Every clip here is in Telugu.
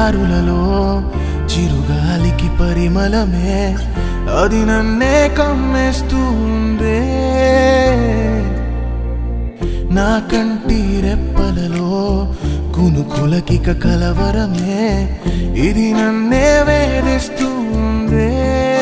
దారులలో చిరుగాలికి పరిమళమే అది నన్నే కమ్మేస్తూ ఉందే నా కంటి రెప్పలలో కునుకులకిక కలవరమే ఇది నన్నే వేధిస్తూ ఉందే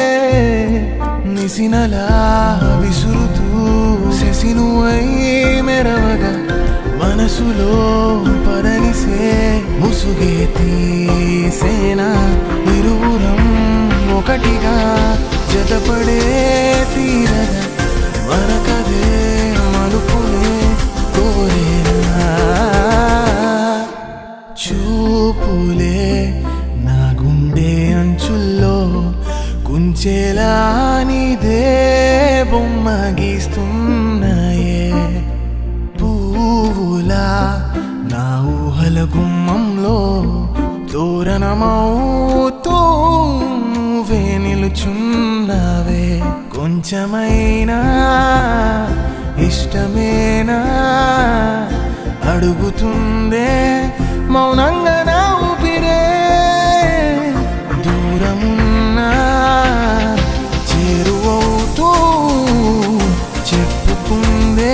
నిసినలా విసురుతూ శశినువై మెరవగా మనసులో పరనిసే ముసుగే తీసేనా ఇరువురం ఒకటిగా జతపడే తీరగా మనకదే మలుపునే కోరేనా చూపులే నా గుండె అంచుల్లో కుంచెలా నీదే బొమ్మ గీస్తున్నాయే పూలా నా ఊహల గుమ్మంలో తోరణమవుతూ నువ్వే నిలుచున్నావే కొంచెమైనా ఇష్టమేనా అడుగుతుందే మౌనంగా నా ఊపిరే దూరమున్నా చేరువవుతూ చెప్పుకుందే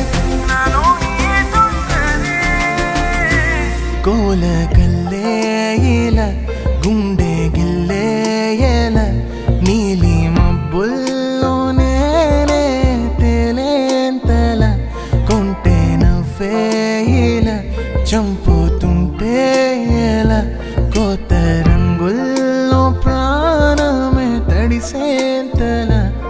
కోల కల్లేల గుండె గిల్లేయల నీలి మబ్బుల్లో నేనే తేలేంతల కొంటే నవ్వేయల చంపుతుంటే ఎలా కొత్త రంగుల్లో ప్రాణమే తడిసేంతల